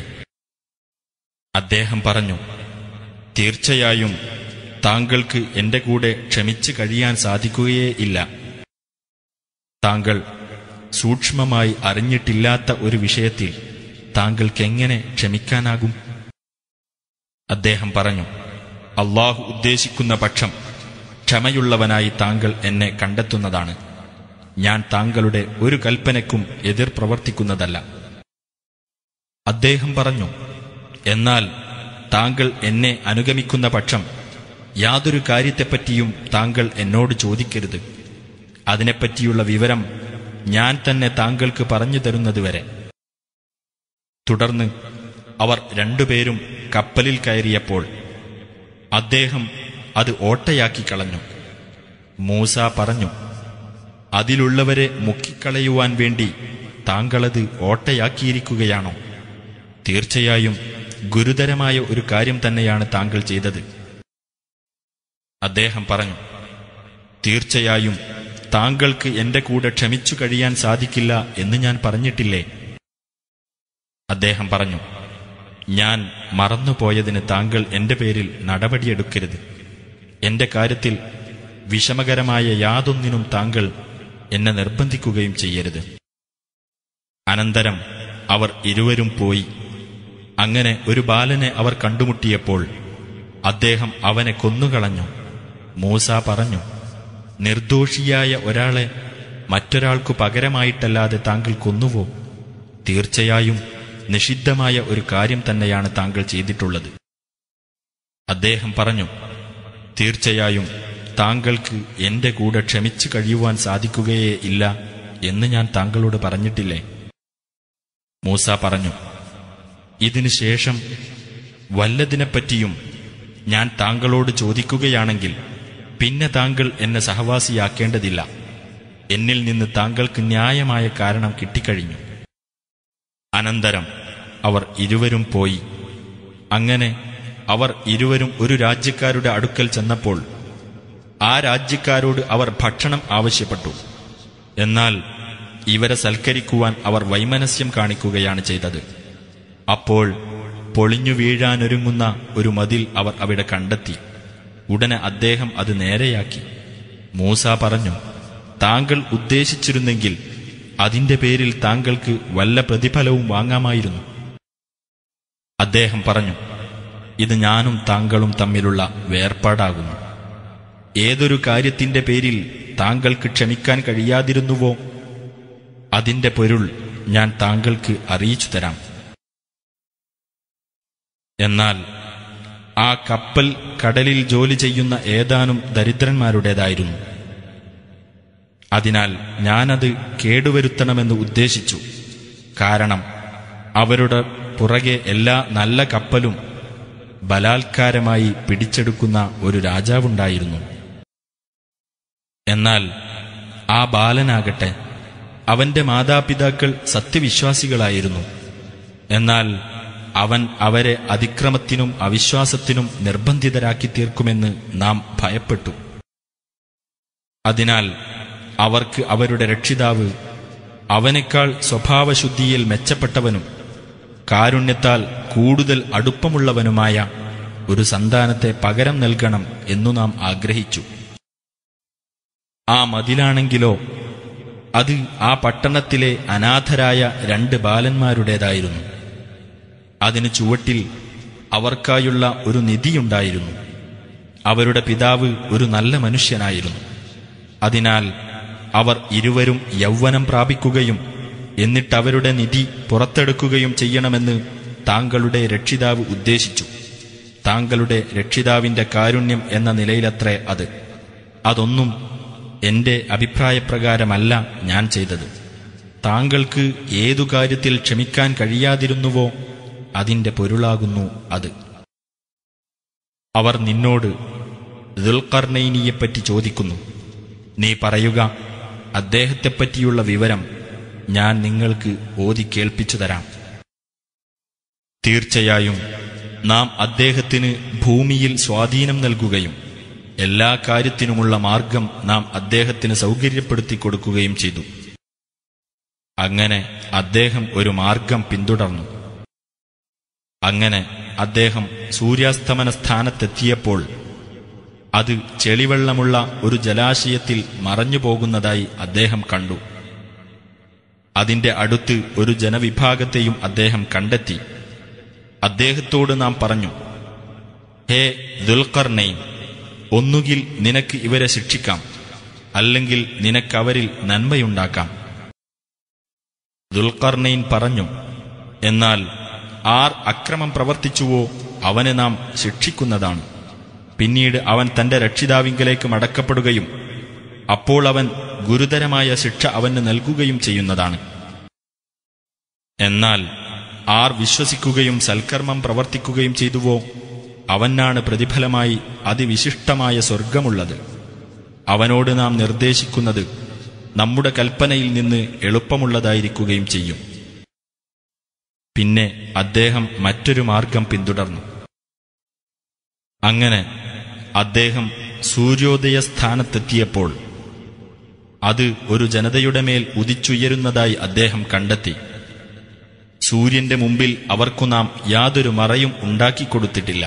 അദ്ദേഹം പറഞ്ഞു തീർച്ചയായും താങ്കൾക്ക് എന്റെ കൂടെ ക്ഷമിച്ചു കഴിയാൻ സാധിക്കുകയേ ഇല്ല താങ്കൾ സൂക്ഷ്മമായി അറിഞ്ഞിട്ടില്ലാത്ത ഒരു വിഷയത്തിൽ താങ്കൾക്ക് എങ്ങനെ ക്ഷമിക്കാനാകും അദ്ദേഹം പറഞ്ഞു അള്ളാഹു ഉദ്ദേശിക്കുന്ന പക്ഷം ക്ഷമയുള്ളവനായി താങ്കൾ എന്നെ കണ്ടെത്തുന്നതാണ് ഞാൻ താങ്കളുടെ ഒരു കൽപ്പനയ്ക്കും എതിർ പ്രവർത്തിക്കുന്നതല്ല അദ്ദേഹം പറഞ്ഞു എന്നാൽ താങ്കൾ എന്നെ അനുഗമിക്കുന്ന പക്ഷം യാതൊരു കാര്യത്തെപ്പറ്റിയും താങ്കൾ എന്നോട് ചോദിക്കരുത് അതിനെപ്പറ്റിയുള്ള വിവരം ഞാൻ തന്നെ താങ്കൾക്ക് പറഞ്ഞു തരുന്നതുവരെ തുടർന്ന് അവർ രണ്ടുപേരും കപ്പലിൽ കയറിയപ്പോൾ അദ്ദേഹം അത് ഓട്ടയാക്കി കളഞ്ഞു മൂസ പറഞ്ഞു അതിലുള്ളവരെ മുക്കിക്കളയുവാൻ വേണ്ടി താങ്കളത് ഓട്ടയാക്കിയിരിക്കുകയാണോ തീർച്ചയായും ഗുരുതരമായ ഒരു കാര്യം തന്നെയാണ് താങ്കൾ ചെയ്തത് അദ്ദേഹം പറഞ്ഞു തീർച്ചയായും താങ്കൾക്ക് എന്റെ കൂടെ ക്ഷമിച്ചു കഴിയാൻ സാധിക്കില്ല എന്ന് ഞാൻ പറഞ്ഞിട്ടില്ലേ അദ്ദേഹം പറഞ്ഞു ഞാൻ മറന്നുപോയതിന് താങ്കൾ എന്റെ പേരിൽ നടപടിയെടുക്കരുത് എന്റെ കാര്യത്തിൽ വിഷമകരമായ യാതൊന്നിനും താങ്കൾ എന്നെ നിർബന്ധിക്കുകയും ചെയ്യരുത് അനന്തരം അവർ ഇരുവരും പോയി അങ്ങനെ ഒരു ബാലനെ അവർ കണ്ടുമുട്ടിയപ്പോൾ അദ്ദേഹം അവനെ കൊന്നുകളഞ്ഞു മൂസ പറഞ്ഞു നിർദോഷിയായ ഒരാളെ മറ്റൊരാൾക്കു പകരമായിട്ടല്ലാതെ താങ്കൾ കൊന്നുവോ തീർച്ചയായും നിഷിദ്ധമായ ഒരു കാര്യം തന്നെയാണ് താങ്കൾ ചെയ്തിട്ടുള്ളത് അദ്ദേഹം പറഞ്ഞു തീർച്ചയായും താങ്കൾക്ക് എന്റെ കൂടെ ക്ഷമിച്ചു കഴിയുവാൻ സാധിക്കുകയേ ഇല്ല എന്ന് ഞാൻ താങ്കളോട് പറഞ്ഞിട്ടില്ലേ മൂസ പറഞ്ഞു ഇതിനു ശേഷം വല്ലതിനെപ്പറ്റിയും ഞാൻ താങ്കളോട് ചോദിക്കുകയാണെങ്കിൽ പിന്നെ താങ്കൾ എന്നെ സഹവാസിയാക്കേണ്ടതില്ല എന്നിൽ നിന്ന് താങ്കൾക്ക് ന്യായമായ കാരണം കിട്ടിക്കഴിഞ്ഞു അനന്തരം അവർ ഇരുവരും പോയി അങ്ങനെ അവർ ഇരുവരും ഒരു രാജ്യക്കാരുടെ അടുക്കൽ ചെന്നപ്പോൾ ആ രാജ്യക്കാരോട് അവർ ഭക്ഷണം ആവശ്യപ്പെട്ടു എന്നാൽ ഇവരെ സൽക്കരിക്കുവാൻ അവർ വൈമനസ്യം കാണിക്കുകയാണ് ചെയ്തത് അപ്പോൾ പൊളിഞ്ഞു വീഴാനൊരുങ്ങുന്ന ഒരു മതിൽ അവർ അവിടെ കണ്ടെത്തി ഉടനെ അദ്ദേഹം അത് നേരെയാക്കി മൂസ പറഞ്ഞു താങ്കൾ ഉദ്ദേശിച്ചിരുന്നെങ്കിൽ അതിന്റെ പേരിൽ താങ്കൾക്ക് വല്ല പ്രതിഫലവും വാങ്ങാമായിരുന്നു അദ്ദേഹം പറഞ്ഞു ഇത് ഞാനും താങ്കളും തമ്മിലുള്ള വേർപാടാകുന്നു ഏതൊരു കാര്യത്തിന്റെ പേരിൽ താങ്കൾക്ക് ക്ഷമിക്കാൻ കഴിയാതിരുന്നുവോ അതിന്റെ പൊരുൾ ഞാൻ താങ്കൾക്ക് അറിയിച്ചു തരാം എന്നാൽ ആ കപ്പൽ കടലിൽ ജോലി ചെയ്യുന്ന ഏതാനും ദരിദ്രന്മാരുടേതായിരുന്നു അതിനാൽ ഞാനത് കേടുവരുത്തണമെന്ന് ഉദ്ദേശിച്ചു കാരണം അവരുടെ പുറകെ എല്ലാ നല്ല കപ്പലും ബലാത്കാരമായി പിടിച്ചെടുക്കുന്ന ഒരു രാജാവുണ്ടായിരുന്നു എന്നാൽ ആ ബാലനാകട്ടെ അവന്റെ മാതാപിതാക്കൾ സത്യവിശ്വാസികളായിരുന്നു എന്നാൽ അവൻ അവരെ അതിക്രമത്തിനും അവിശ്വാസത്തിനും നിർബന്ധിതരാക്കി തീർക്കുമെന്ന് നാം ഭയപ്പെട്ടു അതിനാൽ അവർക്ക് അവരുടെ രക്ഷിതാവ് അവനേക്കാൾ സ്വഭാവശുദ്ധിയിൽ മെച്ചപ്പെട്ടവനും കാരുണ്യത്താൽ കൂടുതൽ അടുപ്പമുള്ളവനുമായ ഒരു സന്താനത്തെ പകരം നൽകണം എന്നു നാം ആഗ്രഹിച്ചു ആ മതിലാണെങ്കിലോ അത് ആ പട്ടണത്തിലെ അനാഥരായ രണ്ട് ബാലന്മാരുടേതായിരുന്നു അതിന് ചുവട്ടിൽ അവർക്കായുള്ള ഒരു നിധിയുണ്ടായിരുന്നു അവരുടെ പിതാവ് ഒരു നല്ല മനുഷ്യനായിരുന്നു അതിനാൽ അവർ ഇരുവരും യൗവനം പ്രാപിക്കുകയും എന്നിട്ടവരുടെ നിധി പുറത്തെടുക്കുകയും ചെയ്യണമെന്ന് താങ്കളുടെ രക്ഷിതാവ് ഉദ്ദേശിച്ചു താങ്കളുടെ രക്ഷിതാവിന്റെ കാരുണ്യം എന്ന നിലയിലത്രേ അത് അതൊന്നും എന്റെ അഭിപ്രായപ്രകാരമല്ല ഞാൻ ചെയ്തത് താങ്കൾക്ക് ഏതു കാര്യത്തിൽ ക്ഷമിക്കാൻ കഴിയാതിരുന്നുവോ അതിന്റെ പൊരുളാകുന്നു അത് അവർ നിന്നോട് ദുൽഖർണൈനിയെപ്പറ്റി ചോദിക്കുന്നു നീ പറയുക അദ്ദേഹത്തെപ്പറ്റിയുള്ള വിവരം ഞാൻ നിങ്ങൾക്ക് ഓതി കേൾപ്പിച്ചു തരാം തീർച്ചയായും നാം അദ്ദേഹത്തിന് ഭൂമിയിൽ സ്വാധീനം നൽകുകയും എല്ലാ കാര്യത്തിനുമുള്ള മാർഗം നാം അദ്ദേഹത്തിന് സൗകര്യപ്പെടുത്തി കൊടുക്കുകയും ചെയ്തു അങ്ങനെ അദ്ദേഹം ഒരു മാർഗം പിന്തുടർന്നു അങ്ങനെ അദ്ദേഹം സൂര്യാസ്തമന സ്ഥാനത്തെത്തിയപ്പോൾ അത് ചെളിവെള്ളമുള്ള ഒരു ജലാശയത്തിൽ മറഞ്ഞു പോകുന്നതായി അദ്ദേഹം കണ്ടു അതിന്റെ അടുത്ത് ഒരു ജനവിഭാഗത്തെയും അദ്ദേഹം കണ്ടെത്തി അദ്ദേഹത്തോട് നാം പറഞ്ഞു ഹേ ദുൽഖർണൈൻ ഒന്നുകിൽ നിനക്ക് ഇവരെ ശിക്ഷിക്കാം അല്ലെങ്കിൽ നിനക്കവരിൽ നന്മയുണ്ടാക്കാം ദുൽഖർണൈൻ പറഞ്ഞു എന്നാൽ ആർ അക്രമം പ്രവർത്തിച്ചുവോ അവനെ നാം ശിക്ഷിക്കുന്നതാണ് പിന്നീട് അവൻ തന്റെ രക്ഷിതാവിങ്കലേക്ക് മടക്കപ്പെടുകയും അപ്പോൾ അവൻ ഗുരുതരമായ ശിക്ഷ അവന് നൽകുകയും ചെയ്യുന്നതാണ് എന്നാൽ ആർ വിശ്വസിക്കുകയും സൽക്കർമ്മം പ്രവർത്തിക്കുകയും ചെയ്തുവോ അവനാണ് പ്രതിഫലമായി അതിവിശിഷ്ടമായ സ്വർഗമുള്ളത് അവനോട് നാം നിർദ്ദേശിക്കുന്നത് നമ്മുടെ കൽപ്പനയിൽ നിന്ന് എളുപ്പമുള്ളതായിരിക്കുകയും ചെയ്യും പിന്നെ അദ്ദേഹം മറ്റൊരു മാർഗം പിന്തുടർന്നു അങ്ങനെ അദ്ദേഹം സൂര്യോദയ സ്ഥാനത്തെത്തിയപ്പോൾ അത് ഒരു ജനതയുടെ മേൽ ഉദിച്ചുയരുന്നതായി അദ്ദേഹം കണ്ടെത്തി സൂര്യന്റെ മുമ്പിൽ അവർക്കു നാം യാതൊരു മറയും ഉണ്ടാക്കിക്കൊടുത്തിട്ടില്ല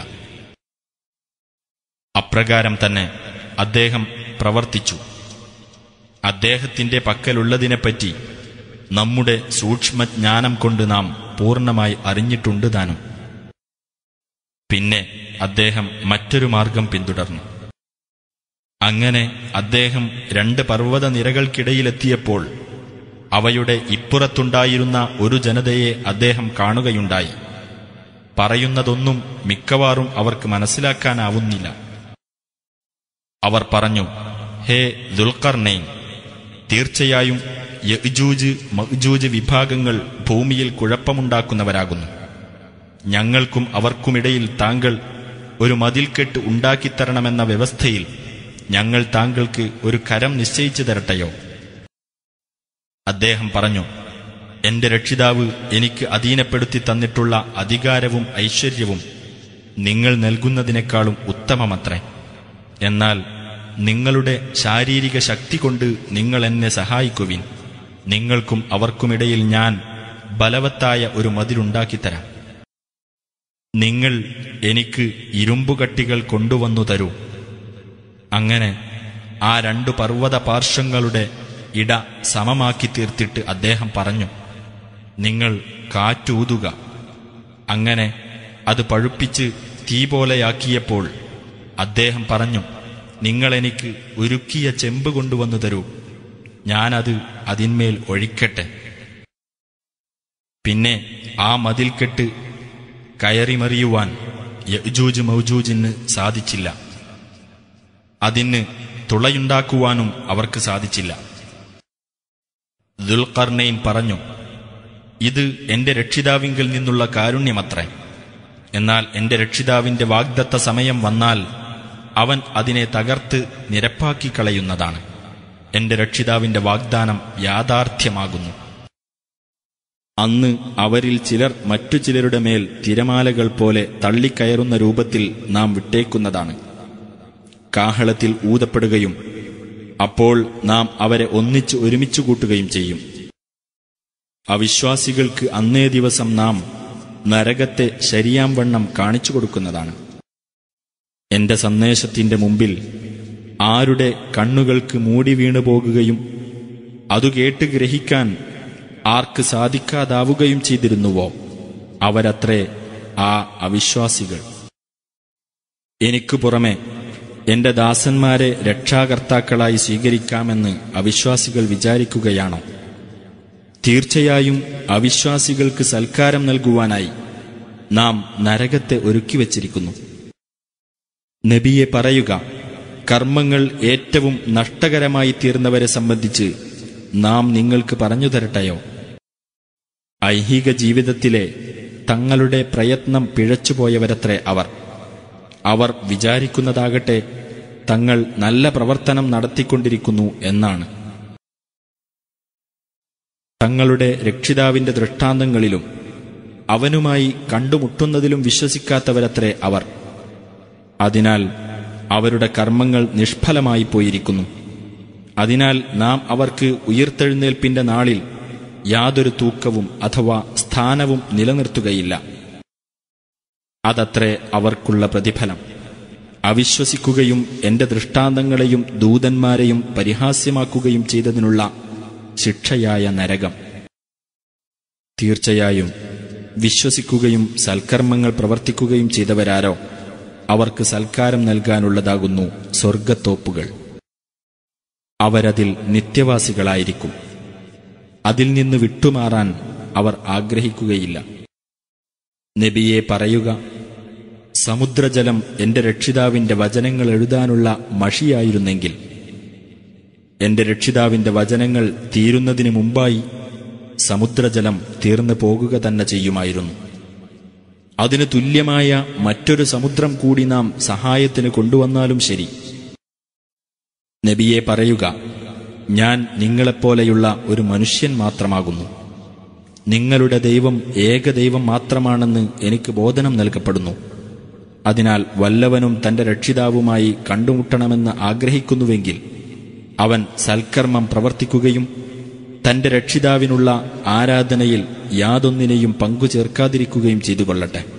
അപ്രകാരം തന്നെ അദ്ദേഹം പ്രവർത്തിച്ചു അദ്ദേഹത്തിന്റെ പക്കലുള്ളതിനെപ്പറ്റി നമ്മുടെ സൂക്ഷ്മജ്ഞാനം കൊണ്ട് നാം പൂർണ്ണമായി അറിഞ്ഞിട്ടുണ്ട് താനും പിന്നെ അദ്ദേഹം മറ്റൊരു മാർഗം പിന്തുടർന്നു അങ്ങനെ അദ്ദേഹം രണ്ട് പർവ്വത നിരകൾക്കിടയിലെത്തിയപ്പോൾ അവയുടെ ഇപ്പുറത്തുണ്ടായിരുന്ന ഒരു ജനതയെ അദ്ദേഹം കാണുകയുണ്ടായി പറയുന്നതൊന്നും മിക്കവാറും അവർക്ക് മനസ്സിലാക്കാനാവുന്നില്ല അവർ പറഞ്ഞു ഹേ ദുൽഖർണൈൻ തീർച്ചയായും യജൂജ് മഹ്ജൂജ് വിഭാഗങ്ങൾ ഭൂമിയിൽ കുഴപ്പമുണ്ടാക്കുന്നവരാകുന്നു ഞങ്ങൾക്കും അവർക്കുമിടയിൽ താങ്കൾ ഒരു മതിൽക്കെട്ട് ഉണ്ടാക്കിത്തരണമെന്ന വ്യവസ്ഥയിൽ ഞങ്ങൾ താങ്കൾക്ക് ഒരു കരം നിശ്ചയിച്ചു തരട്ടെയോ അദ്ദേഹം പറഞ്ഞു എന്റെ രക്ഷിതാവ് എനിക്ക് അധീനപ്പെടുത്തി തന്നിട്ടുള്ള അധികാരവും ഐശ്വര്യവും നിങ്ങൾ നൽകുന്നതിനേക്കാളും ഉത്തമമത്രേ എന്നാൽ നിങ്ങളുടെ ശാരീരിക ശക്തി കൊണ്ട് നിങ്ങൾ എന്നെ സഹായിക്കുവിൻ നിങ്ങൾക്കും അവർക്കുമിടയിൽ ഞാൻ ബലവത്തായ ഒരു മതിലുണ്ടാക്കിത്തരാം നിങ്ങൾ എനിക്ക് ഇരുമ്പുകട്ടികൾ കൊണ്ടുവന്നു തരൂ അങ്ങനെ ആ രണ്ടു പർവ്വത പാർശ്വങ്ങളുടെ ഇട സമമാക്കി തീർത്തിട്ട് അദ്ദേഹം പറഞ്ഞു നിങ്ങൾ കാറ്റൂതുക അങ്ങനെ അത് പഴുപ്പിച്ച് തീ പോലെയാക്കിയപ്പോൾ അദ്ദേഹം പറഞ്ഞു നിങ്ങളെനിക്ക് ഉരുക്കിയ ചെമ്പ് കൊണ്ടുവന്നു തരൂ ഞാനത് അതിന്മേൽ ഒഴിക്കട്ടെ പിന്നെ ആ മതിൽക്കെട്ട് കയറിമറിയുവാൻ യജൂജ് മൗജൂജിന് സാധിച്ചില്ല അതിന് തുളയുണ്ടാക്കുവാനും അവർക്ക് സാധിച്ചില്ല ദുൽഖർണയിൻ പറഞ്ഞു ഇത് എന്റെ രക്ഷിതാവിങ്കിൽ നിന്നുള്ള കാരുണ്യമത്രേ എന്നാൽ എന്റെ രക്ഷിതാവിന്റെ വാഗ്ദത്ത സമയം വന്നാൽ അവൻ അതിനെ തകർത്ത് നിരപ്പാക്കി കളയുന്നതാണ് എന്റെ രക്ഷിതാവിന്റെ വാഗ്ദാനം യാഥാർത്ഥ്യമാകുന്നു അന്ന് അവരിൽ ചിലർ മറ്റു ചിലരുടെ മേൽ തിരമാലകൾ പോലെ തള്ളിക്കയറുന്ന രൂപത്തിൽ നാം വിട്ടേക്കുന്നതാണ് കാഹളത്തിൽ ഊതപ്പെടുകയും അപ്പോൾ നാം അവരെ ഒന്നിച്ച് ഒരുമിച്ചു കൂട്ടുകയും ചെയ്യും അവിശ്വാസികൾക്ക് അന്നേ ദിവസം നാം നരകത്തെ ശരിയാം വണ്ണം കാണിച്ചു കൊടുക്കുന്നതാണ് എന്റെ സന്ദേശത്തിന്റെ മുമ്പിൽ ആരുടെ കണ്ണുകൾക്ക് മൂടി വീണു പോകുകയും അതു കേട്ട് ഗ്രഹിക്കാൻ ആർക്ക് സാധിക്കാതാവുകയും ചെയ്തിരുന്നുവോ അവരത്രേ ആ അവിശ്വാസികൾ എനിക്കു പുറമെ എന്റെ ദാസന്മാരെ രക്ഷാകർത്താക്കളായി സ്വീകരിക്കാമെന്ന് അവിശ്വാസികൾ വിചാരിക്കുകയാണോ തീർച്ചയായും അവിശ്വാസികൾക്ക് സൽക്കാരം നൽകുവാനായി നാം നരകത്തെ ഒരുക്കിവച്ചിരിക്കുന്നു നബിയെ പറയുക കർമ്മങ്ങൾ ഏറ്റവും നഷ്ടകരമായി തീർന്നവരെ സംബന്ധിച്ച് നാം നിങ്ങൾക്ക് പറഞ്ഞു തരട്ടെയോ ഐഹിക ജീവിതത്തിലെ തങ്ങളുടെ പ്രയത്നം പിഴച്ചുപോയവരത്രേ അവർ അവർ വിചാരിക്കുന്നതാകട്ടെ തങ്ങൾ നല്ല പ്രവർത്തനം നടത്തിക്കൊണ്ടിരിക്കുന്നു എന്നാണ് തങ്ങളുടെ രക്ഷിതാവിന്റെ ദൃഷ്ടാന്തങ്ങളിലും അവനുമായി കണ്ടുമുട്ടുന്നതിലും വിശ്വസിക്കാത്തവരത്രേ അവർ അതിനാൽ അവരുടെ കർമ്മങ്ങൾ നിഷ്ഫലമായി പോയിരിക്കുന്നു അതിനാൽ നാം അവർക്ക് ഉയർത്തെഴുന്നേൽപ്പിന്റെ നാളിൽ യാതൊരു തൂക്കവും അഥവാ സ്ഥാനവും നിലനിർത്തുകയില്ല അതത്രേ അവർക്കുള്ള പ്രതിഫലം അവിശ്വസിക്കുകയും എന്റെ ദൃഷ്ടാന്തങ്ങളെയും ദൂതന്മാരെയും പരിഹാസ്യമാക്കുകയും ചെയ്തതിനുള്ള ശിക്ഷയായ നരകം തീർച്ചയായും വിശ്വസിക്കുകയും സൽക്കർമ്മങ്ങൾ പ്രവർത്തിക്കുകയും ചെയ്തവരാരോ അവർക്ക് സൽക്കാരം നൽകാനുള്ളതാകുന്നു സ്വർഗത്തോപ്പുകൾ അവരതിൽ നിത്യവാസികളായിരിക്കും അതിൽ നിന്ന് വിട്ടുമാറാൻ അവർ ആഗ്രഹിക്കുകയില്ല നബിയെ പറയുക സമുദ്രജലം എന്റെ രക്ഷിതാവിന്റെ വചനങ്ങൾ എഴുതാനുള്ള മഷിയായിരുന്നെങ്കിൽ എന്റെ രക്ഷിതാവിന്റെ വചനങ്ങൾ തീരുന്നതിന് മുമ്പായി സമുദ്രജലം തീർന്നു പോകുക തന്നെ ചെയ്യുമായിരുന്നു അതിന് തുല്യമായ മറ്റൊരു സമുദ്രം കൂടി നാം സഹായത്തിന് കൊണ്ടുവന്നാലും ശരി നബിയെ പറയുക ഞാൻ നിങ്ങളെപ്പോലെയുള്ള ഒരു മനുഷ്യൻ മാത്രമാകുന്നു നിങ്ങളുടെ ദൈവം ഏകദൈവം മാത്രമാണെന്ന് എനിക്ക് ബോധനം നൽകപ്പെടുന്നു അതിനാൽ വല്ലവനും തന്റെ രക്ഷിതാവുമായി കണ്ടുമുട്ടണമെന്ന് ആഗ്രഹിക്കുന്നുവെങ്കിൽ അവൻ സൽക്കർമ്മം പ്രവർത്തിക്കുകയും തന്റെ രക്ഷിതാവിനുള്ള ആരാധനയിൽ യാതൊന്നിനെയും പങ്കുചേർക്കാതിരിക്കുകയും ചെയ്തു കൊള്ളട്ടെ